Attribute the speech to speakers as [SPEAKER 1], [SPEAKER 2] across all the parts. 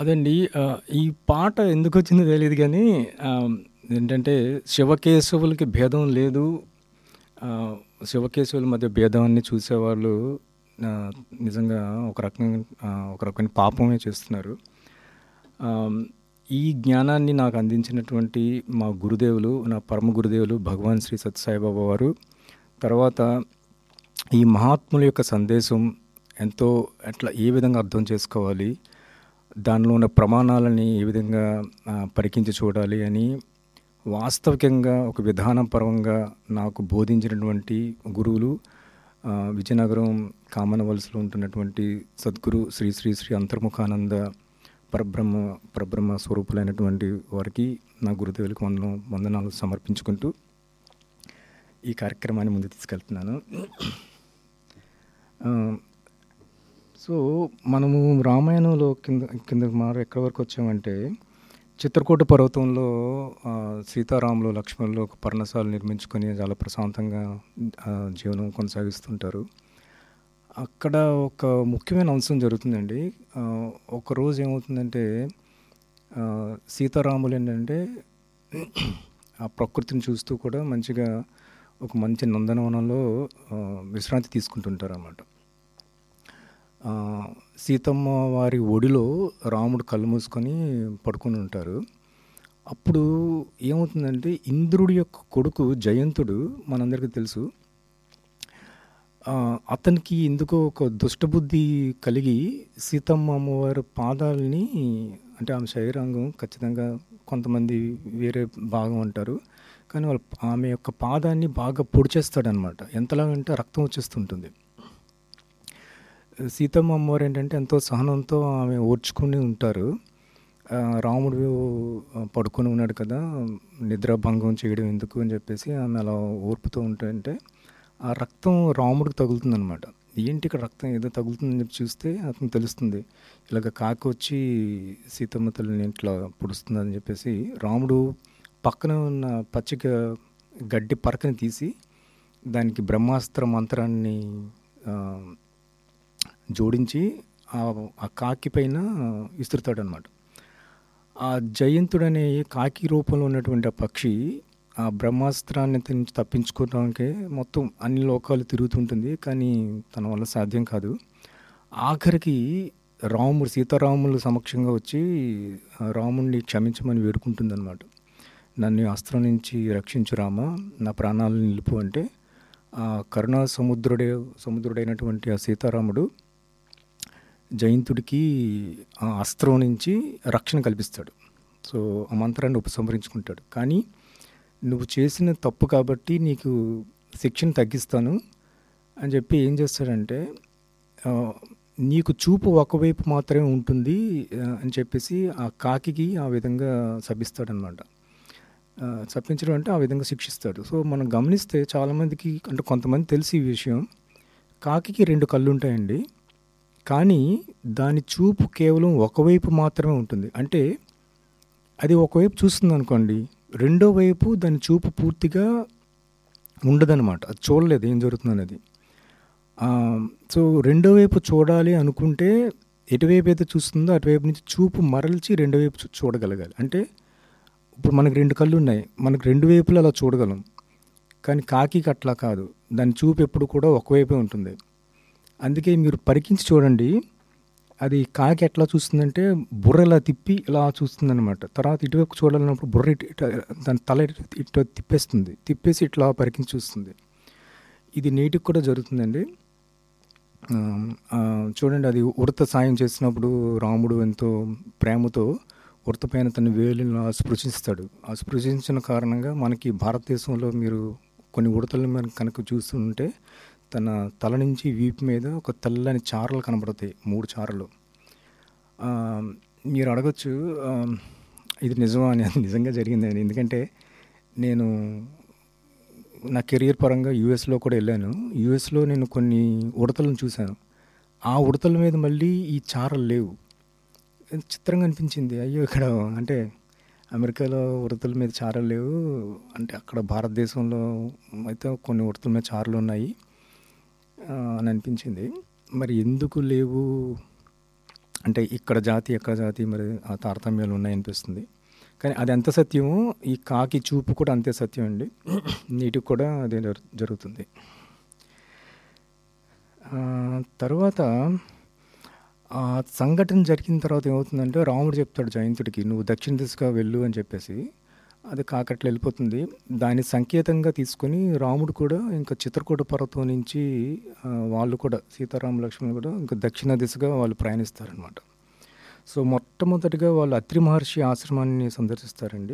[SPEAKER 1] అదండి ఆ, ఈ పాట ఎందుకు వచ్చిందో తెలియదు కానీ ఆ, ఏంటంటే శివకేశవులకి భేదం లేదు ఆ, శివకేశవుల మధ్య భేదాన్ని చూసేవాళ్ళు ఆ, నిజంగా ఒక రకంగా ఆ, ఒక రకమైన పాపమే చేస్తున్నారు ఆ, ఈ జ్ఞానాన్ని నాకు అందించినటువంటి మా గురుదేవులు నా పరమ గురుదేవులు భగవాన్ శ్రీ సత్యసాయిబాబా వారు తర్వాత ఈ మహాత్ముల యొక్క సందేశం ఎంతో ఎట్లా ఏ విధంగా అర్థం చేసుకోవాలి దానిలో ఉన్న ప్రమాణాలని ఏ విధంగా ఆ, పరికించి చూడాలి అని వాస్తవికంగా ఒక విధానపరంగా నాకు బోధించినటువంటి గురువులు ఆ, విజయనగరం కామనవలసలో ఉంటున్నటువంటి సద్గురు శ్రీ శ్రీ శ్రీ అంతర్ముఖానంద పరబ్రహ్మ పరబ్రహ్మ స్వరూపులైనటువంటి వారికి నా గురుదేవులకు వందనం వందనాలు సమర్పించుకుంటూ ఈ కార్యక్రమాన్ని ముందు తీసుకెళ్తున్నాను ఆ, సో మనము రామాయణంలో కింద కింద మారు ఎక్కడి వరకు వచ్చామంటే చిత్రకూట పర్వతంలో ఆ, సీతారాములు లక్ష్మణులు ఒక పర్ణశాల నిర్మించుకొని చాలా ప్రశాంతంగా ఆ, జీవనం కొనసాగిస్తుంటారు అక్కడ ఒక ముఖ్యమైన అంశం జరుగుతుందండి ఆ, ఒక రోజు ఏమవుతుందంటే ఆ, సీతారాములు ఏంటంటే ఆ ప్రకృతిని చూస్తూ కూడా మంచిగా ఒక మంచి నందనవనంలో ఆ, విశ్రాంతి తీసుకుంటుంటారు అన్నమాట ఆ, సీతమ్మ వారి ఒడిలో రాముడు కళ్ళు మూసుకొని పడుకొని ఉంటారు అప్పుడు ఏమవుతుందంటే ఇంద్రుడి యొక్క కొడుకు జయంతుడు మనందరికీ తెలుసు ఆ, అతనికి ఎందుకో ఒక దుష్టబుద్ధి కలిగి సీతమ్మ అమ్మవారి పాదాలని అంటే ఆమె శరీరాంగం ఖచ్చితంగా కొంతమంది వేరే భాగం అంటారు కానీ వాళ్ళ ఆమె యొక్క పాదాన్ని బాగా పొడిచేస్తాడనమాట ఎంతలాగంటే రక్తం వచ్చేస్తుంటుంది సీతమ్మ అమ్మవారు ఏంటంటే ఎంతో సహనంతో ఆమె ఓర్చుకుని ఉంటారు ఆ, రాముడు ఆ, పడుకొని ఉన్నాడు కదా నిద్రాభంగం చేయడం ఎందుకు అని చెప్పేసి ఆమె అలా ఓర్పుతూ ఉంటుంటే ఆ రక్తం రాముడికి తగులుతుందనమాట ఏంటి ఇక్కడ రక్తం ఏదో తగులుతుందని చెప్పి చూస్తే అతను తెలుస్తుంది ఇలాగ కాకి వచ్చి సీతమ్మ తల్లిని ఇట్లా పొడుస్తుందని చెప్పేసి రాముడు పక్కన ఉన్న పచ్చిక గడ్డి పరకని తీసి దానికి బ్రహ్మాస్త్ర మంత్రాన్ని ఆ, జోడించి ఆ ఆ కాకి పైన విసురుతాడనమాట ఆ జయంతుడు అనే కాకి రూపంలో ఉన్నటువంటి ఆ పక్షి ఆ బ్రహ్మాస్త్రాన్ని నుంచి తప్పించుకోవడానికి మొత్తం అన్ని లోకాలు తిరుగుతుంటుంది కానీ తన వల్ల సాధ్యం కాదు ఆఖరికి రాముడు సీతారాముల సమక్షంగా వచ్చి ఆ రాముడిని క్షమించమని వేడుకుంటుందన్నమాట నన్ను ఈ అస్త్రం నుంచి రక్షించు రామ నా ప్రాణాలను నిలుపు అంటే ఆ కరుణా సముద్రుడే సముద్రుడైనటువంటి ఆ సీతారాముడు జయంతుడికి ఆ అస్త్రం నుంచి రక్షణ కల్పిస్తాడు సో ఆ మంత్రాన్ని ఉపసంహరించుకుంటాడు కానీ నువ్వు చేసిన తప్పు కాబట్టి నీకు శిక్షను తగ్గిస్తాను అని చెప్పి ఏం చేస్తాడంటే ఆ, నీకు చూపు ఒకవైపు మాత్రమే ఉంటుంది ఆ, అని చెప్పేసి ఆ కాకికి ఆ విధంగా శపిస్తాడనమాట ఆ, శపించడం అంటే ఆ విధంగా శిక్షిస్తాడు సో మనం గమనిస్తే చాలామందికి అంటే కొంతమంది తెలిసి ఈ విషయం కాకికి రెండు కళ్ళు ఉంటాయండి కానీ దాని చూపు కేవలం ఒకవైపు మాత్రమే ఉంటుంది అంటే అది ఒకవైపు చూస్తుంది అనుకోండి రెండో వైపు దాని చూపు పూర్తిగా ఉండదన్నమాట అది చూడలేదు ఏం జరుగుతుంది అనేది ఆ, సో రెండో వైపు చూడాలి అనుకుంటే ఎటువైపు అయితే చూస్తుందో అటువైపు నుంచి చూపు మరల్చి రెండో వైపు చూ- చూడగలగాలి అంటే ఇప్పుడు మనకు రెండు కళ్ళు ఉన్నాయి మనకు రెండు వైపులు అలా చూడగలం కానీ కాకికి అట్లా కాదు దాని చూపు ఎప్పుడు కూడా ఒకవైపే ఉంటుంది అందుకే మీరు పరికించి చూడండి అది కాకి ఎట్లా చూస్తుందంటే బుర్ర ఇలా తిప్పి ఇలా చూస్తుందన్నమాట తర్వాత ఇటువైపు చూడాలన్నప్పుడు బుర్ర ఇటు ఇటు దాని తల ఇటు ఇటు తిప్పేస్తుంది తిప్పేసి ఇట్లా పరికించి చూస్తుంది ఇది నేటికి కూడా జరుగుతుందండి ఆ, ఆ, చూడండి అది ఉడత సాయం చేసినప్పుడు రాముడు ఎంతో ప్రేమతో ఉడత పైన తన వేలుని అలా స్పృశిస్తాడు ఆ స్పృశించిన కారణంగా మనకి భారతదేశంలో మీరు కొన్ని ఉడతలను మనం కనుక చూస్తుంటే తన తల నుంచి వీపు మీద ఒక తెల్లని చారలు కనబడతాయి మూడు చారలు ఆ, మీరు అడగచ్చు ఆ, ఇది నిజమా అని అది నిజంగా జరిగిందని ఎందుకంటే నేను నా కెరియర్ పరంగా యూఎస్లో కూడా వెళ్ళాను యూఎస్లో నేను కొన్ని ఉడతలను చూశాను ఆ ఉడతల మీద మళ్ళీ ఈ చారలు లేవు చిత్రంగా అనిపించింది అయ్యో ఇక్కడ అంటే అమెరికాలో ఉడతల మీద చారలు లేవు అంటే అక్కడ భారతదేశంలో అయితే కొన్ని ఉడతల మీద చారలు ఉన్నాయి ఆ, అని అనిపించింది మరి ఎందుకు లేవు అంటే ఇక్కడ జాతి ఎక్కడ జాతి మరి ఆ తారతమ్యాలు ఉన్నాయనిపిస్తుంది కానీ అది ఎంత సత్యమో ఈ కాకి చూపు కూడా అంతే సత్యం అండి నీటికి కూడా అదే జరు- జరుగుతుంది ఆ, తర్వాత ఆ సంఘటన జరిగిన తర్వాత ఏమవుతుందంటే రాముడు చెప్తాడు జయంతుడికి నువ్వు దక్షిణ దిశగా వెళ్ళు అని చెప్పేసి అది కాకట్లు వెళ్ళిపోతుంది దాని సంకేతంగా తీసుకొని రాముడు కూడా ఇంకా చిత్రకూట పర్వతం నుంచి ఆ, వాళ్ళు కూడా సీతారామ లక్ష్మణులు కూడా ఇంకా దక్షిణ దిశగా వాళ్ళు ప్రయాణిస్తారనమాట సో మొట్టమొదటిగా వాళ్ళు అత్రి మహర్షి ఆశ్రమాన్ని సందర్శిస్తారండి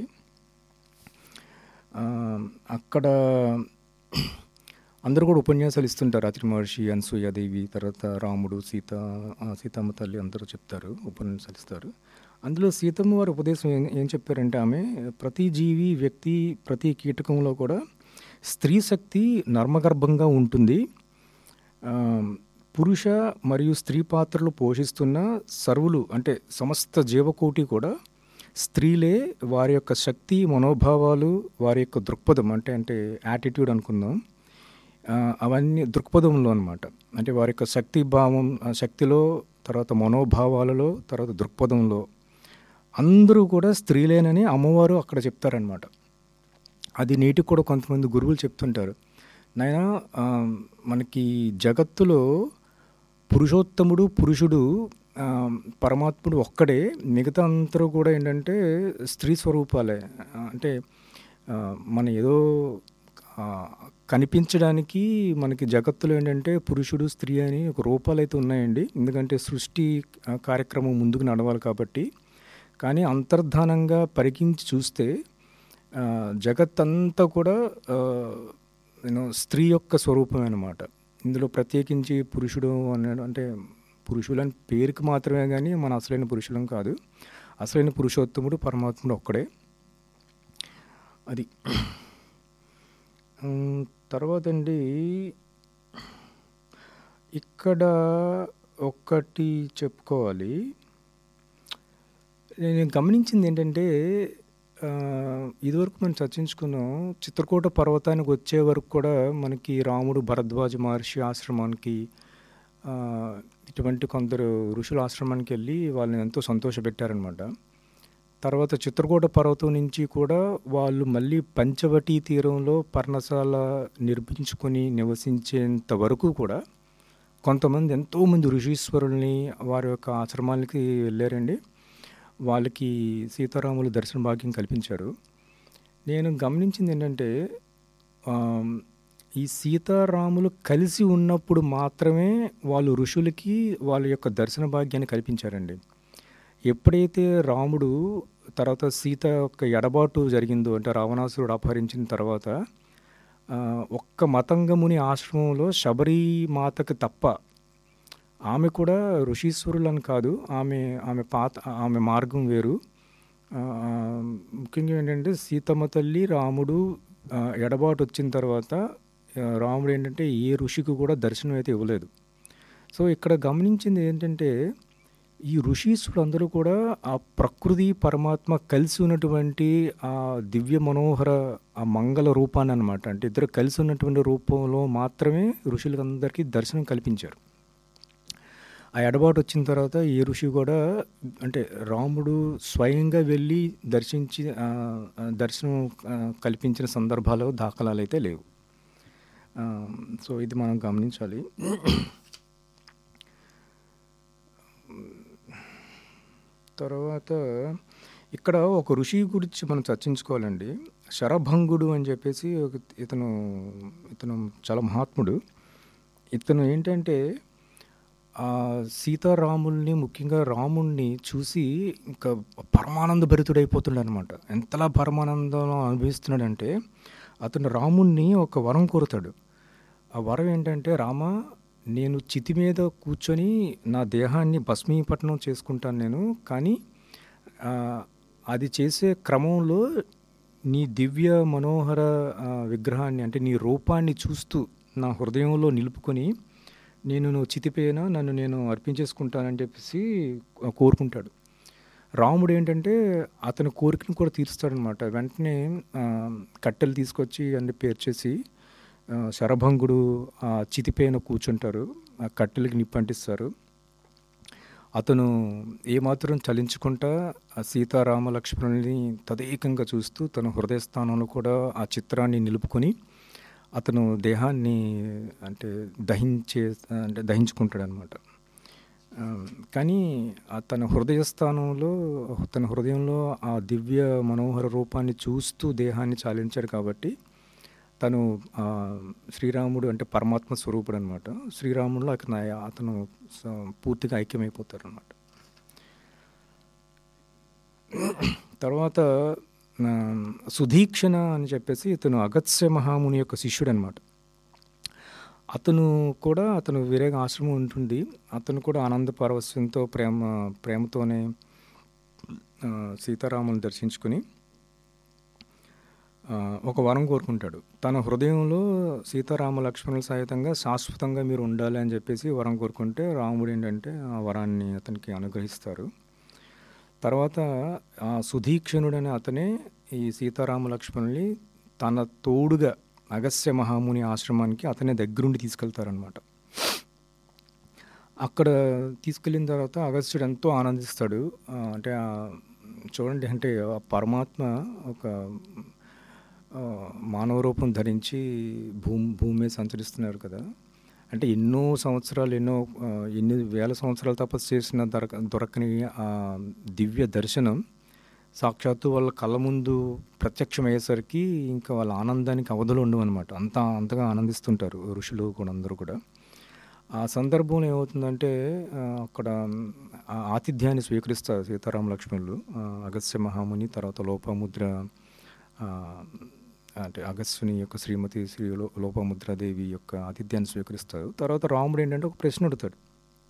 [SPEAKER 1] ఆ, అక్కడ అందరూ కూడా ఉపన్యాసాలు ఇస్తుంటారు అత్రి మహర్షి అనసూయాదేవి తర్వాత రాముడు సీత ఆ, సీతమ్మ తల్లి అందరూ చెప్తారు ఉపన్యాసాలు ఇస్తారు అందులో సీతమ్మ వారి ఉపదేశం ఏం ఏం చెప్పారంటే ఆమె ప్రతి జీవి వ్యక్తి ప్రతి కీటకంలో కూడా స్త్రీ శక్తి నర్మగర్భంగా ఉంటుంది ఆ, పురుష మరియు స్త్రీ పాత్రలు పోషిస్తున్న సర్వులు అంటే సమస్త జీవకోటి కూడా స్త్రీలే వారి యొక్క శక్తి మనోభావాలు వారి యొక్క దృక్పథం అంటే అంటే యాటిట్యూడ్ అనుకుందాం ఆ, అవన్నీ దృక్పథంలో అనమాట అంటే వారి యొక్క శక్తి భావం ఆ శక్తిలో తర్వాత మనోభావాలలో తర్వాత దృక్పథంలో అందరూ కూడా స్త్రీలేనని అమ్మవారు అక్కడ చెప్తారనమాట అది నేటికి కూడా కొంతమంది గురువులు చెప్తుంటారు నాయన ఆ, మనకి జగత్తులో పురుషోత్తముడు పురుషుడు ఆ, పరమాత్ముడు ఒక్కడే మిగతా అందరూ కూడా ఏంటంటే స్త్రీ స్వరూపాలే ఆ, అంటే ఆ, మన ఏదో ఆ, కనిపించడానికి మనకి జగత్తులో ఏంటంటే పురుషుడు స్త్రీ అని ఒక రూపాలు అయితే ఉన్నాయండి ఎందుకంటే సృష్టి ఆ, కార్యక్రమం ముందుకు నడవాలి కాబట్టి కానీ అంతర్ధానంగా పరికించి చూస్తే ఆ, జగత్ అంతా కూడా నేను స్త్రీ యొక్క స్వరూపం అనమాట ఇందులో ప్రత్యేకించి పురుషుడు అన్నాడు అంటే పురుషులు అని పేరుకి మాత్రమే కానీ మన అసలైన పురుషులం కాదు అసలైన పురుషోత్తముడు పరమాత్ముడు ఒక్కడే అది ఉమ్, తర్వాత అండి ఇక్కడ ఒక్కటి చెప్పుకోవాలి నేను గమనించింది ఏంటంటే ఆ, ఇదివరకు మనం చర్చించుకున్నాం చిత్రకూట పర్వతానికి వచ్చే వరకు కూడా మనకి రాముడు భరద్వాజ మహర్షి ఆశ్రమానికి ఆ, ఇటువంటి కొందరు ఋషుల ఆశ్రమానికి వెళ్ళి వాళ్ళని ఎంతో సంతోషపెట్టారనమాట తర్వాత చిత్రకూట పర్వతం నుంచి కూడా వాళ్ళు మళ్ళీ పంచవటి తీరంలో పర్ణశాల నిర్మించుకొని నివసించేంత వరకు కూడా కొంతమంది ఎంతోమంది ఋషీశ్వరుల్ని వారి యొక్క ఆశ్రమాలకి వెళ్ళారండి వాళ్ళకి సీతారాములు దర్శన భాగ్యం కల్పించారు నేను గమనించింది ఏంటంటే ఆమ్, ఈ సీతారాములు కలిసి ఉన్నప్పుడు మాత్రమే వాళ్ళు ఋషులకి వాళ్ళ యొక్క దర్శన భాగ్యాన్ని కల్పించారండి ఎప్పుడైతే రాముడు తర్వాత సీత యొక్క ఎడబాటు జరిగిందో అంటే రావణాసురుడు అపహరించిన తర్వాత ఆ, ఒక్క మతంగముని ఆశ్రమంలో శబరి మాతకి తప్ప ఆమె కూడా ఋషీశ్వరులని కాదు ఆమె ఆమె పాత ఆమె మార్గం వేరు ఆ, ముఖ్యంగా ఏంటంటే సీతమ్మ తల్లి రాముడు ఆ, ఎడబాటు వచ్చిన తర్వాత ఆ, రాముడు ఏంటంటే ఏ ఋషికి కూడా దర్శనం అయితే ఇవ్వలేదు సో ఇక్కడ గమనించింది ఏంటంటే ఈ ఋషీశ్వరులు అందరూ కూడా ఆ ప్రకృతి పరమాత్మ కలిసి ఉన్నటువంటి ఆ దివ్య మనోహర ఆ మంగళ రూపాన్ని అనమాట అంటే ఇద్దరు కలిసి ఉన్నటువంటి రూపంలో మాత్రమే ఋషులందరికీ దర్శనం కల్పించారు ఆ ఎడబాటు వచ్చిన తర్వాత ఏ ఋషి కూడా అంటే రాముడు స్వయంగా వెళ్ళి దర్శించి ఆ, ఆ, దర్శనం ఆ, కల్పించిన సందర్భాలు దాఖలాలు అయితే లేవు ఆ, సో ఇది మనం గమనించాలి తర్వాత ఇక్కడ ఒక ఋషి గురించి మనం చర్చించుకోవాలండి శరభంగుడు అని చెప్పేసి ఒక ఇతను ఇతను చాలా మహాత్ముడు ఇతను ఏంటంటే ఆ సీతారాముల్ని ముఖ్యంగా రాముణ్ణి చూసి ఇంకా పరమానంద భరితుడైపోతున్నాడు అనమాట ఎంతలా పరమానందం అనుభవిస్తున్నాడంటే అతను రాముణ్ణి ఒక వరం కోరుతాడు ఆ వరం ఏంటంటే రామ నేను చితి మీద కూర్చొని నా దేహాన్ని భస్మీపట్నం చేసుకుంటాను నేను కానీ ఆ, అది చేసే క్రమంలో నీ దివ్య మనోహర ఆ, విగ్రహాన్ని అంటే నీ రూపాన్ని చూస్తూ నా హృదయంలో నిలుపుకొని నేను నువ్వు చితిపోయినా నన్ను నేను అర్పించేసుకుంటానని చెప్పేసి కోరుకుంటాడు రాముడు ఏంటంటే అతని కోరికను కూడా తీరుస్తాడనమాట వెంటనే ఆ, కట్టెలు తీసుకొచ్చి అన్ని పేర్చేసి ఆ, శరభంగుడు ఆ చితిపైన కూర్చుంటారు ఆ కట్టెలకి నిప్పంటిస్తారు అతను ఏమాత్రం చలించకుండా ఆ సీతారామ లక్ష్మణుల్ని తదేకంగా చూస్తూ తన హృదయస్థానంలో కూడా ఆ చిత్రాన్ని నిలుపుకొని అతను దేహాన్ని అంటే దహించే అంటే దహించుకుంటాడు అనమాట కానీ ఆ తన హృదయస్థానంలో తన హృదయంలో ఆ దివ్య మనోహర రూపాన్ని చూస్తూ దేహాన్ని చాలించాడు కాబట్టి తను ఆ, శ్రీరాముడు అంటే పరమాత్మ స్వరూపుడు అనమాట శ్రీరాముడిలో అతను అతను స- పూర్తిగా ఐక్యమైపోతారు అనమాట తర్వాత ఆ, సుధీక్షణ అని చెప్పేసి ఇతను అగత్స్య మహాముని యొక్క శిష్యుడు అనమాట అతను కూడా అతను వేరే ఆశ్రమం ఉంటుంది అతను కూడా ఆనంద పారవస్యంతో ప్రేమ ప్రేమతోనే ఆ, సీతారాముని దర్శించుకుని ఆ, ఒక వరం కోరుకుంటాడు తన హృదయంలో సీతారామ లక్ష్మణుల సహితంగా శాశ్వతంగా మీరు ఉండాలి అని చెప్పేసి వరం కోరుకుంటే రాముడు ఏంటంటే ఆ వరాన్ని అతనికి అనుగ్రహిస్తారు తర్వాత ఆ సుధీక్షణుడనే అతనే ఈ సీతారామ లక్ష్మణుల్ని తన తోడుగా అగస్య మహాముని ఆశ్రమానికి అతనే దగ్గరుండి తీసుకెళ్తారనమాట అక్కడ తీసుకెళ్ళిన తర్వాత అగస్త్యుడు ఎంతో ఆనందిస్తాడు ఆ, అంటే ఆ, చూడండి అంటే ఆ పరమాత్మ ఒక ఆ, మానవ రూపం ధరించి భూమి భూమి మీద సంచరిస్తున్నారు కదా అంటే ఎన్నో సంవత్సరాలు ఎన్నో ఆ, ఎన్ని వేల సంవత్సరాలు తపస్సు చేసిన దొరక దొరకని ఆ దివ్య దర్శనం సాక్షాత్తు వాళ్ళ కళ్ళ ముందు ప్రత్యక్షమయ్యేసరికి ఇంకా వాళ్ళ ఆనందానికి అవధులు ఉండవు అనమాట అంత అంతగా ఆనందిస్తుంటారు ఋషులు కూడా అందరూ కూడా ఆ సందర్భంలో ఏమవుతుందంటే ఆ, అక్కడ ఆ ఆతిథ్యాన్ని స్వీకరిస్తారు సీతారామ లక్ష్మణులు ఆ, అగస్త్య మహాముని తర్వాత లోపముద్ర ఆ, అంటే అగస్త్యుని యొక్క శ్రీమతి శ్రీ లో- లోపముద్రాదేవి యొక్క ఆతిథ్యాన్ని స్వీకరిస్తారు తర్వాత రాముడు ఏంటంటే ఒక ప్రశ్న అడుగుతాడు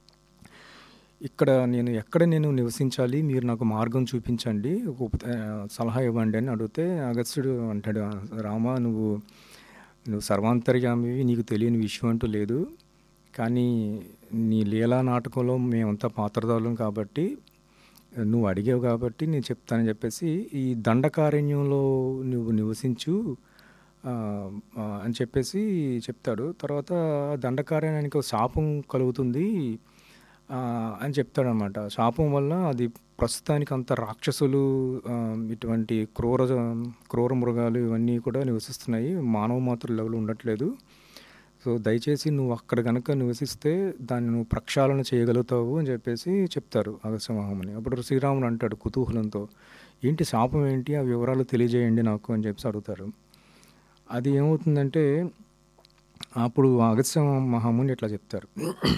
[SPEAKER 1] ఇక్కడ నేను ఎక్కడ నేను నివసించాలి మీరు నాకు మార్గం చూపించండి ఒక ఉప- ఆ, సలహా ఇవ్వండి అని అడిగితే అగస్త్యుడు అంటాడు "ఆ, రామా నువ్వు నువ్వు సర్వాంతర్యామివి నీకు తెలియని విషయం అంటూ లేదు కానీ నీ లీలా నాటకంలో మేమంతా పాత్రదారులం కాబట్టి నువ్వు అడిగావు కాబట్టి నేను చెప్తానని చెప్పేసి ఈ దండకారణ్యంలో నువ్వు నివసించు ఆ, ఆ, అని చెప్పేసి చెప్తాడు తర్వాత దండకారణ్యానికి ఒక శాపం కలుగుతుంది ఆ, అని చెప్తాడనమాట శాపం వల్ల అది ప్రస్తుతానికి అంత రాక్షసులు ఆ, ఇటువంటి క్రూర క్రూర మృగాలు ఇవన్నీ కూడా నివసిస్తున్నాయి మానవ మాతృ లెవెల్ ఉండట్లేదు సో దయచేసి నువ్వు అక్కడ కనుక నివసిస్తే దాన్ని నువ్వు ప్రక్షాళన చేయగలుగుతావు అని చెప్పేసి చెప్తారు అగస్త్య మహాముని అప్పుడు శ్రీరాముడు అంటాడు కుతూహలంతో ఏంటి శాపం ఏంటి ఆ వివరాలు తెలియజేయండి నాకు అని చెప్పేసి అడుగుతారు అది ఏమవుతుందంటే అప్పుడు అగస్త్య మహాముని ఇట్లా చెప్తారు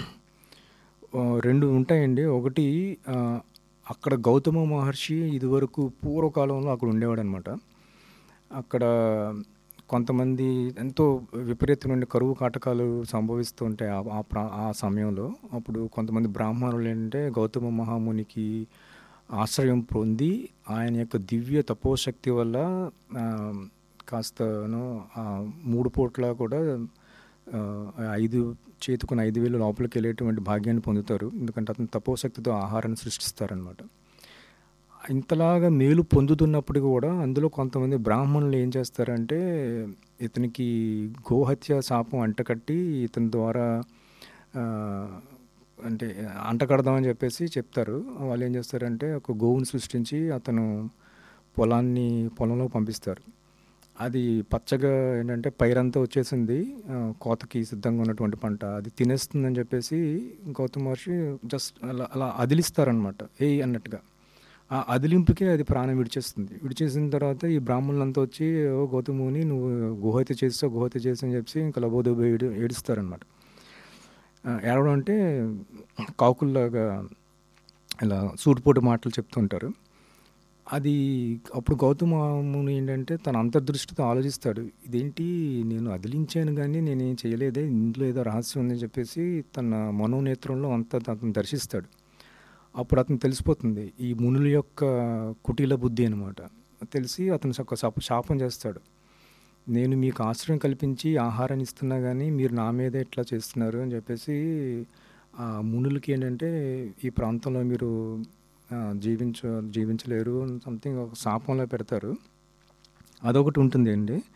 [SPEAKER 1] ఆ, రెండు ఉంటాయండి ఒకటి ఆ, అక్కడ గౌతమ మహర్షి ఇదివరకు పూర్వకాలంలో అక్కడ ఉండేవాడు అనమాట అక్కడ కొంతమంది ఎంతో విపరీతమైన కరువు కాటకాలు సంభవిస్తూ ఉంటాయి ఆ- ఆ ప్రా ఆ సమయంలో అప్పుడు కొంతమంది బ్రాహ్మణులు ఏంటంటే గౌతమ మహామునికి ఆశ్రయం పొంది ఆయన యొక్క దివ్య తపోశక్తి వల్ల ఆ, కాస్తను ఆ మూడు పూట్ల కూడా ఆ, ఐదు చేతుకున్న ఐదు వేలు లోపలికి వెళ్ళేటువంటి భాగ్యాన్ని పొందుతారు ఎందుకంటే అతను తపోశక్తితో ఆహారాన్ని సృష్టిస్తారనమాట ఇంతలాగా మేలు పొందుతున్నప్పుడు కూడా అందులో కొంతమంది బ్రాహ్మణులు ఏం చేస్తారంటే ఇతనికి గోహత్య శాపం అంటకట్టి ఇతని ద్వారా ఆ, అంటే అంటకడదామని చెప్పేసి చెప్తారు వాళ్ళు ఏం చేస్తారంటే ఒక గోవుని సృష్టించి అతను పొలాన్ని పొలంలో పంపిస్తారు అది పచ్చగా ఏంటంటే పైరంతా వచ్చేసింది ఆ, కోతకి సిద్ధంగా ఉన్నటువంటి పంట అది తినేస్తుందని చెప్పేసి గౌతమ మహర్షి జస్ట్ అలా అలా అదిలిస్తారనమాట ఏ అన్నట్టుగా ఆ అదిలింపుకే అది ప్రాణం విడిచేస్తుంది విడిచేసిన తర్వాత ఈ బ్రాహ్మణులంతా వచ్చి ఓ గౌతముని నువ్వు గుహత్య చేస్తావు గుహత్య చేసి అని చెప్పి ఇంకా లబోదోబో ఏడు ఏడుస్తారనమాట ఆ, ఏడవడం అంటే కాకుల్లాగా ఇలా సూటిపోటు మాటలు చెప్తుంటారు అది అప్పుడు గౌతమ ముని ఏంటంటే తన అంతర్దృష్టితో ఆలోచిస్తాడు ఇదేంటి నేను అదిలించాను కానీ నేనేం చేయలేదే ఇందులో ఏదో రహస్యం ఉందని చెప్పేసి తన మనోనేత్రంలో అంతా అతను దర్శిస్తాడు అప్పుడు అతను తెలిసిపోతుంది ఈ మునుల యొక్క కుటీల బుద్ధి అనమాట తెలిసి అతను ఒక శాప- శాపం చేస్తాడు నేను మీకు ఆశ్రయం కల్పించి ఆహారాన్ని ఇస్తున్నా కానీ మీరు నా మీద ఎట్లా చేస్తున్నారు అని చెప్పేసి ఆ మునులకి ఏంటంటే ఈ ప్రాంతంలో మీరు ఆ, జీవించ జీవించలేరు సంథింగ్ ఒక శాపంలో పెడతారు అదొకటి ఉంటుంది అండి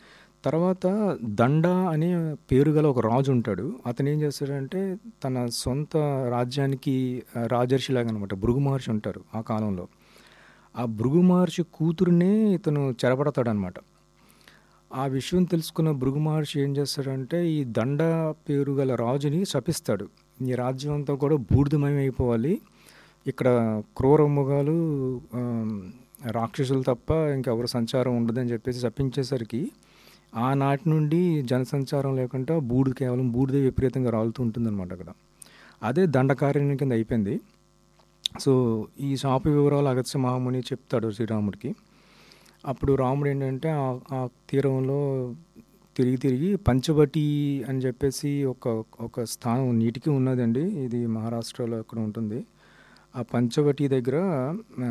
[SPEAKER 1] తర్వాత దండ అనే పేరు గల ఒక రాజు ఉంటాడు అతను ఏం చేస్తాడంటే తన సొంత రాజ్యానికి ఆ, రాజర్షిలాగా అనమాట భృగు మహర్షి ఉంటారు ఆ కాలంలో ఆ భృగు మహర్షి కూతురునే ఇతను చెరపడతాడనమాట ఆ విషయం తెలుసుకున్న భృగు మహర్షి ఏం చేస్తాడంటే ఈ దండ పేరు గల రాజుని శపిస్తాడు ఈ రాజ్యం అంతా కూడా బూడిదమయం అయిపోవాలి ఇక్కడ క్రూర మృగాలు ఆ, రాక్షసులు తప్ప ఇంకెవరు సంచారం ఉండదని చెప్పేసి శపించేసరికి ఆనాటి నుండి జనసంచారం లేకుండా బూడిద కేవలం బూడిద విపరీతంగా రాలుతూ ఉంటుందన్నమాట అక్కడ అదే దండకారణ్యం కింద అయిపోయింది సో ఈ శాప వివరాలు అగత్య మహాముని చెప్తాడు శ్రీరాముడికి అప్పుడు రాముడు ఏంటంటే ఆ- ఆ తీరంలో తిరిగి తిరిగి పంచవటి అని చెప్పేసి ఒక ఒక స్థానం నీటికి ఉన్నదండి ఇది మహారాష్ట్రలో అక్కడ ఉంటుంది ఆ పంచవటి దగ్గర ఆ,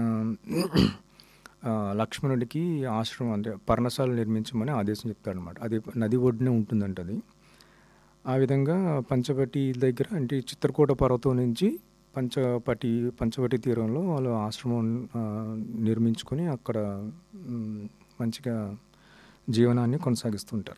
[SPEAKER 1] ఆ, లక్ష్మణుడికి ఆశ్రమం అంటే పర్ణశాల నిర్మించమని ఆదేశం చెప్తాడు అనమాట అది నది ఒడ్డునే ఉంటుందంట అది ఆ విధంగా పంచవటి దగ్గర అంటే చిత్రకూట పర్వతం నుంచి పంచపటి పంచవటి తీరంలో వాళ్ళు ఆశ్రమం ఆ, నిర్మించుకొని అక్కడ మ్, మంచిగా జీవనాన్ని కొనసాగిస్తుంటారు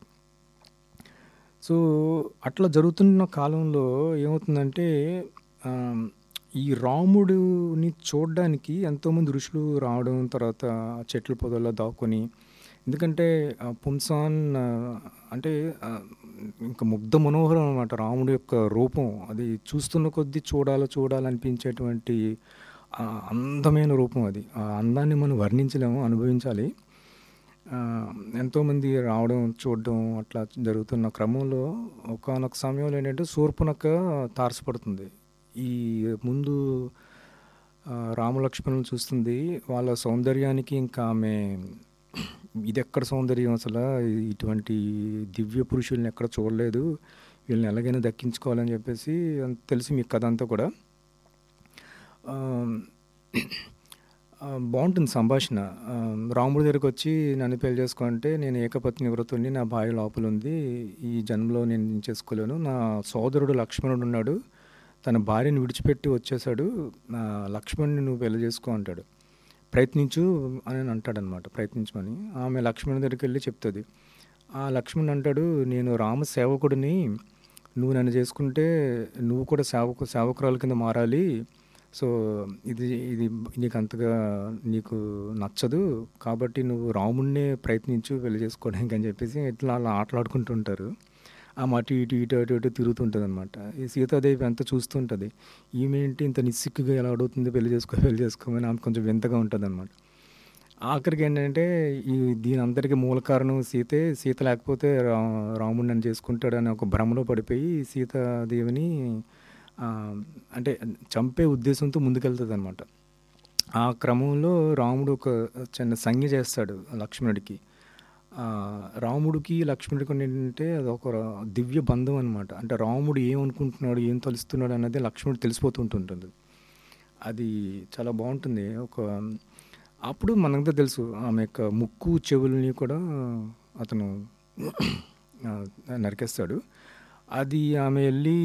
[SPEAKER 1] సో అట్లా జరుగుతున్న కాలంలో ఏమవుతుందంటే ఆ, ఈ రాముడిని చూడడానికి ఎంతోమంది ఋషులు రావడం తర్వాత ఆ చెట్ల పొదల్లో దాక్కొని ఎందుకంటే ఆ పుంసాన్ ఆ, అంటే ఆ, ఇంకా ముగ్ధ మనోహరం అనమాట రాముడి యొక్క రూపం అది చూస్తున్న కొద్దీ చూడాలి చూడాలనిపించేటువంటి ఆ అందమైన రూపం అది ఆ అందాన్ని మనం వర్ణించలేము అనుభవించాలి ఆ, ఎంతోమంది రావడం చూడడం అట్లా జరుగుతున్న క్రమంలో ఒకనొక సమయంలో ఏంటంటే శూర్పణక తారసపడుతుంది ఈ ముందు ఆ, రామలక్ష్మణులు చూస్తుంది వాళ్ళ సౌందర్యానికి ఇంకా ఆమె ఇది ఎక్కడ సౌందర్యం అసలు ఇటువంటి దివ్య పురుషుల్ని ఎక్కడ చూడలేదు వీళ్ళని ఎలాగైనా దక్కించుకోవాలని చెప్పేసి అంత తెలిసి మీ కథ అంతా కూడా ఆ, ఆ, బాగుంటుంది సంభాషణ ఆ, రాముడి దగ్గరికి వచ్చి నన్ను పెళ్లి చేసుకుంటే నేను ఏకపత్ని వ్రతుని నా భార్య లోపల ఉంది ఈ జన్మలో నేను ఇది చేసుకోలేను నా సోదరుడు లక్ష్మణుడు ఉన్నాడు తన భార్యను విడిచిపెట్టి వచ్చేసాడు నా లక్ష్మణుని నువ్వు పెళ్లి చేసుకో అంటాడు ప్రయత్నించు అని అంటాడనమాట ప్రయత్నించమని ఆమె లక్ష్మణుడి దగ్గరికి వెళ్ళి చెప్తుంది ఆ లక్ష్మణుడు అంటాడు నేను రామ సేవకుడిని నువ్వు నన్ను చేసుకుంటే నువ్వు కూడా సేవకు సేవకురాల కింద మారాలి సో ఇది ఇది నీకు అంతగా నీకు నచ్చదు కాబట్టి నువ్వు రాముడినే ప్రయత్నించు పెళ్లి చేసుకోవడానికి అని చెప్పేసి ఇట్లా అలా ఆటలాడుకుంటుంటారు ఆ అటు ఇటు ఇటు అటు ఇటు తిరుగుతుంటుంది అనమాట ఈ సీతాదేవి అంతా చూస్తుంటుంది ఈమె ఏంటి ఇంత నిస్సిక్కుగా ఎలా అడుగుతుంది పెళ్లి చేసుకో పెళ్లి చేసుకోమని ఆమె కొంచెం వింతగా ఉంటుంది అనమాట ఆఖరికి ఏంటంటే ఈ దీని అందరికీ మూల కారణం సీతే సీత లేకపోతే రా రాముడు నన్ను చేసుకుంటాడని ఒక భ్రమలో పడిపోయి సీతాదేవిని ఆ, అంటే చంపే ఉద్దేశంతో ముందుకెళ్తుంది అనమాట ఆ క్రమంలో రాముడు ఒక చిన్న సంజ్ఞ చేస్తాడు లక్ష్మణుడికి ఆ, రాముడికి లక్ష్మణుడికి ఏంటంటే అది ఒక దివ్య బంధం అనమాట అంటే రాముడు ఏమనుకుంటున్నాడు ఏం తలుస్తున్నాడు అన్నది లక్ష్మణుడు తెలిసిపోతుంటుంటుంది అది చాలా బాగుంటుంది ఒక అప్పుడు మనకంతా తెలుసు ఆమె యొక్క ముక్కు చెవుల్ని కూడా అతను ఆ, నరికేస్తాడు అది ఆమె వెళ్ళి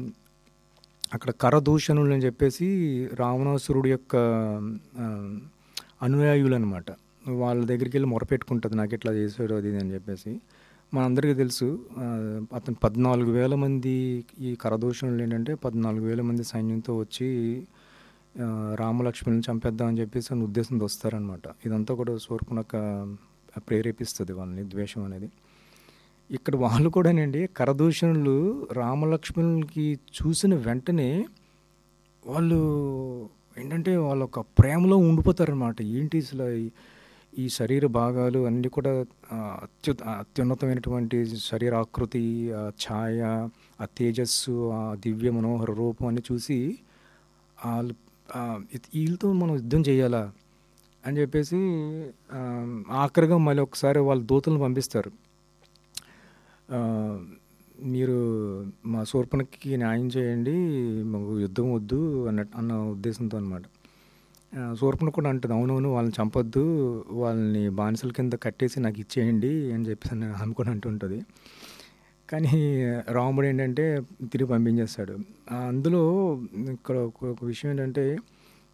[SPEAKER 1] అక్కడ కరదూషణులు అని చెప్పేసి రావణాసురుడు యొక్క ఆ, అనుయాయులు అనమాట వాళ్ళ దగ్గరికి వెళ్ళి మొరపెట్టుకుంటుంది నాకు ఇట్లా చేశాడు అది ఇది అని చెప్పేసి మనందరికీ తెలుసు ఆ, అతను పద్నాలుగు వేల మంది ఈ కరదూషణులు ఏంటంటే పద్నాలుగు వేల మంది సైన్యంతో వచ్చి ఆ, రామలక్ష్మణుని చంపేద్దామని చెప్పేసి అని ఉద్దేశంతో వస్తారనమాట ఇదంతా కూడా శూర్పణక ప్రేరేపిస్తుంది వాళ్ళని ద్వేషం అనేది ఇక్కడ వాళ్ళు కూడానండి కరదూషణులు రామలక్ష్మణులకి చూసిన వెంటనే వాళ్ళు ఏంటంటే వాళ్ళ ఒక ప్రేమలో ఉండిపోతారనమాట ఏంటి అసలు ఈ- ఈ శరీర భాగాలు అన్నీ కూడా ఆ, అత్యు అత్యున్నతమైనటువంటి శరీరాకృతి ఆ ఛాయ ఆ తేజస్సు ఆ దివ్య మనోహర రూపం అన్ని చూసి వాళ్ళు ఆ, ఇత్- వీళ్ళతో మనం యుద్ధం చేయాలా అని చెప్పేసి ఆ, ఆఖరిగా మళ్ళీ ఒకసారి వాళ్ళ దూతలను పంపిస్తారు ఆ, మీరు మా శూర్పణకి న్యాయం చేయండి మాకు యుద్ధం వద్దు అన్నట్టు అన్న ఉద్దేశంతో అనమాట శూర్పణ కూడా అంటుంది అవునవును వాళ్ళని చంపొద్దు వాళ్ళని బానిసల కింద కట్టేసి నాకు ఇచ్చేయండి అని చెప్పేసి అని ఆమె కూడా అంటుంటుంది కానీ రాముడు ఏంటంటే తిరిగి పంపించేస్తాడు ఆ, అందులో ఇక్కడ ఒక ఒక విషయం ఏంటంటే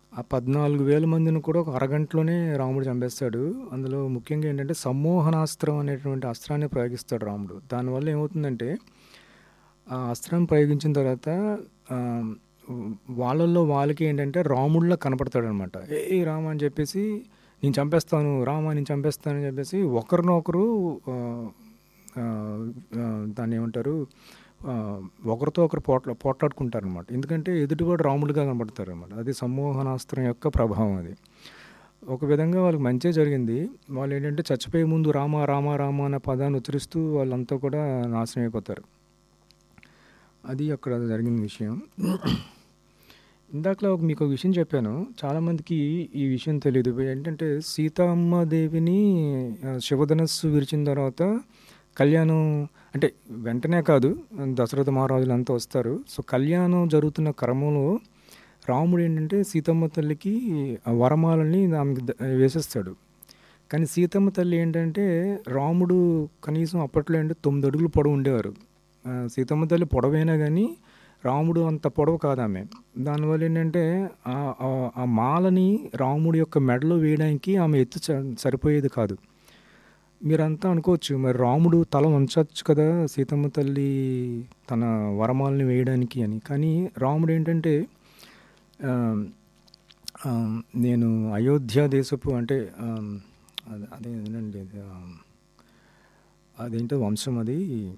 [SPEAKER 1] ఆ పద్నాలుగు వేల మందిని కూడా ఒక అరగంటలోనే రాముడు చంపేస్తాడు అందులో ముఖ్యంగా ఏంటంటే సమ్మోహనాస్త్రం అనేటువంటి అస్త్రాన్ని ప్రయోగిస్తాడు రాముడు దానివల్ల ఏమవుతుందంటే ఆ అస్త్రం ప్రయోగించిన తర్వాత ఆ, వాళ్ళల్లో వాళ్ళకి ఏంటంటే రాముడిలా కనపడతాడు అనమాట ఏ రామ అని చెప్పేసి నేను చంపేస్తాను రామ నేను చంపేస్తాను అని చెప్పేసి ఒకరినొకరు ఆ, ఆ, ఆ, దాన్ని ఏమంటారు ఆ, ఒకరితో ఒకరు పోట్ల పోట్లాడుకుంటారు అనమాట ఎందుకంటే ఎదుటివాడు రాముడిగా కనబడతారు అనమాట అది సమ్మోహనాస్త్రం యొక్క ప్రభావం అది ఒక విధంగా వాళ్ళకి మంచి జరిగింది వాళ్ళు ఏంటంటే చచ్చిపోయే ముందు రామ రామ రామ అనే పదాన్ని ఉచ్చరిస్తూ వాళ్ళంతా కూడా నాశనం అయిపోతారు అది అక్కడ జరిగిన విషయం ఇందాకలో ఒక మీకు ఒక విషయం చెప్పాను చాలామందికి ఈ విషయం తెలియదు ఏంటంటే సీతమ్మ దేవిని ఆ, శివధనస్సు విరిచిన తర్వాత కళ్యాణం అంటే వెంటనే కాదు దశరథ మహారాజులు అంతా వస్తారు సో కళ్యాణం జరుగుతున్న క్రమంలో రాముడు ఏంటంటే సీతమ్మ తల్లికి ఆ వరమాలని ఆమెకి ద- వేసేస్తాడు కానీ సీతమ్మ తల్లి ఏంటంటే రాముడు కనీసం అప్పట్లో ఏంటంటే తొమ్మిది అడుగులు పొడవు ఉండేవారు ఆ, సీతమ్మ తల్లి పొడవైనా కానీ రాముడు అంత పొడవు కాదు ఆమె దానివల్ల ఏంటంటే ఆ- ఆ- ఆ మాలని రాముడి యొక్క మెడలో వేయడానికి ఆమె ఎత్తు స- సరిపోయేది కాదు మీరంతా అనుకోవచ్చు మరి రాముడు తల వంచవచ్చు కదా సీతమ్మ తల్లి తన వరమాలని వేయడానికి అని కానీ రాముడు ఏంటంటే ఆ, ఆ, నేను అయోధ్య దేశపు అంటే ఆ, అదే- అదే అదేనండి అది, ఆ, అదేంటో వంశం అది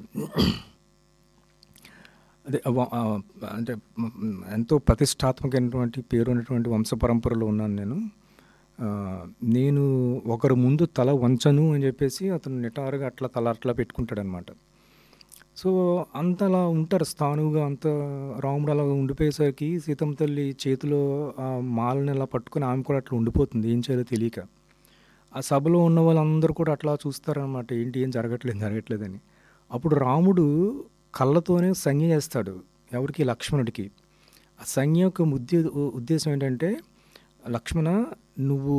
[SPEAKER 1] అదే ఆ వ- ఆ, అంటే మ్, ఎంతో ప్రతిష్టాత్మకమైనటువంటి పేరు ఉన్నటువంటి వంశ పరంపరలో ఉన్నాను నేను ఆ, నేను ఒకరు ముందు తల వంచను అని చెప్పేసి అతను నిటారుగా అట్లా తల అట్లా పెట్టుకుంటాడు అనమాట సో అంత అలా ఉంటారు స్థానువుగా అంత రాముడు అలా ఉండిపోయేసరికి సీతమ్మ తల్లి చేతిలో ఆ మాలని అలా పట్టుకొని ఆమె కూడా అట్లా ఉండిపోతుంది ఏం చేయాలో తెలియక ఆ సభలో ఉన్న వాళ్ళందరూ కూడా అట్లా చూస్తారనమాట ఏంటి ఏం జరగట్లేదు జరగట్లేదని అప్పుడు రాముడు కళ్ళతోనే సంజ్ఞ చేస్తాడు ఎవరికి లక్ష్మణుడికి ఆ సంజ్ఞ యొక్క ఉద్దే ఉద్దేశం ఏంటంటే లక్ష్మణ నువ్వు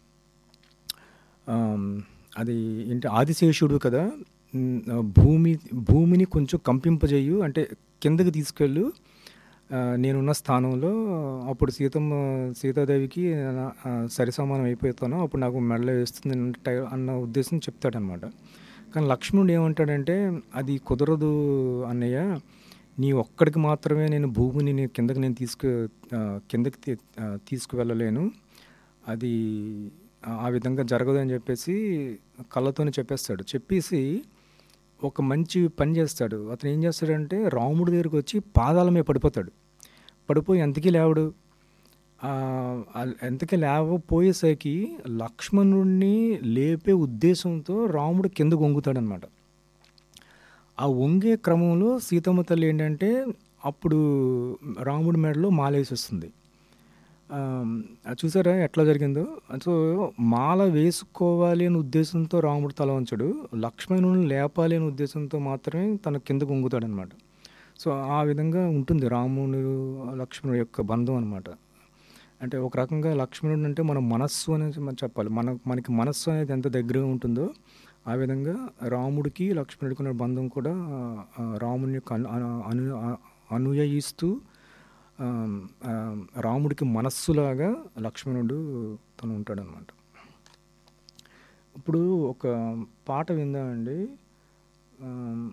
[SPEAKER 1] ఆమ్, అది ఏంటి ఆదిశేషుడు కదా ఉమ్, ఆ భూమి భూమిని కొంచెం కంపింపజేయు అంటే కిందకి తీసుకెళ్ళు ఆ, నేనున్న స్థానంలో అప్పుడు సీతమ్మ సీతాదేవికి నా- ఆ, సరిసమానం అయిపోతాను అప్పుడు నాకు మెడలో వేస్తుంది అన్న టై- అన్న ఉద్దేశం చెప్తాడనమాట కానీ లక్ష్మణుడు ఏమంటాడంటే అది కుదరదు అన్నయ్య నీ ఒక్కడికి మాత్రమే నేను భూమిని నేను కిందకి నేను తీసుకు ఆ, కిందకి తీ- ఆ, తీసుకువెళ్ళలేను అది ఆ- ఆ విధంగా జరగదు అని చెప్పేసి కళ్ళతోనే చెప్పేస్తాడు చెప్పేసి ఒక మంచి పని చేస్తాడు అతను ఏం చేస్తాడంటే రాముడి దగ్గరికి వచ్చి పాదాల మీద పడిపోతాడు పడిపోయి ఎంతకీ లేవడు ఆ, ఆ ఎంతకీ లేవపోయేసరికి లక్ష్మణుడిని లేపే ఉద్దేశంతో రాముడు కిందకు వంగుతాడనమాట ఆ వంగే క్రమంలో సీతమ్మ తల్లి ఏంటంటే అప్పుడు రాముడి మెడలో మాలేసేస్తుంది ఆ, అది చూసారా ఎట్లా జరిగిందో సో మాల వేసుకోవాలి అనే ఉద్దేశంతో రాముడు తల వంచడు లక్ష్మణుని లేపాలి అనే ఉద్దేశంతో మాత్రమే తన కిందకు వంగుతాడనమాట సో ఆ విధంగా ఉంటుంది రాముడు లక్ష్మణుడు యొక్క బంధం అనమాట అంటే ఒక రకంగా లక్ష్మణుడు అంటే మన మనస్సు అనేది మనం చెప్పాలి మన మనకి మనస్సు అనేది ఎంత దగ్గరగా ఉంటుందో ఆ విధంగా రాముడికి లక్ష్మణుడికి ఉన్న బంధం కూడా ఆ, రాముని యొక్క అను అను- అను అనుయాయిస్తూ ఆ, ఆ, రాముడికి మనస్సులాగా లక్ష్మణుడు తను ఉంటాడనమాట ఇప్పుడు ఒక పాట విందామండి ఆ,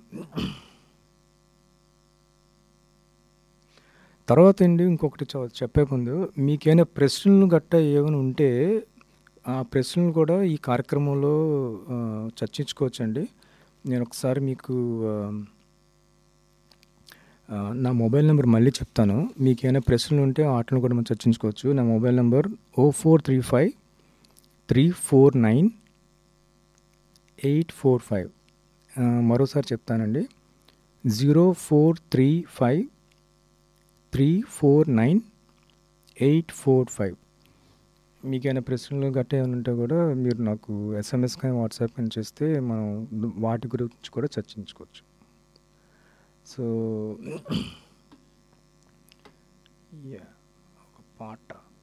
[SPEAKER 1] తర్వాత అండి ఇంకొకటి చె- చెప్పే ముందు మీకేమైనా ప్రశ్నలు గట్ట ఏమైనా ఉంటే ఆ ప్రశ్నలు కూడా ఈ కార్యక్రమంలో ఆ, చర్చించుకోవచ్చండి నేను ఒకసారి మీకు ఆ, ఆ, నా మొబైల్ నెంబర్ మళ్ళీ చెప్తాను మీకు ఏమైనా ప్రశ్నలు ఉంటే వాటిని కూడా మనం చర్చించుకోవచ్చు నా mobile number o four three five three four nine eight four five మరోసారి చెప్తానండి zero four three five three four nine eight four five మీకైనా ప్రశ్నలు గట్ట ఏమైనా ఉంటే కూడా మీరు నాకు ఎస్ఎంఎస్ కానీ వాట్సాప్ కానీ చేస్తే మనం వాటి గురించి కూడా చర్చించుకోవచ్చు సో యా ఒక పాట